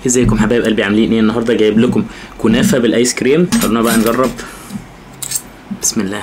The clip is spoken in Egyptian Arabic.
ازيكم حبايب قلبي عاملين ايه النهارده جايب لكم كنافه بالايس كريم خلونا بقى نجرب بسم الله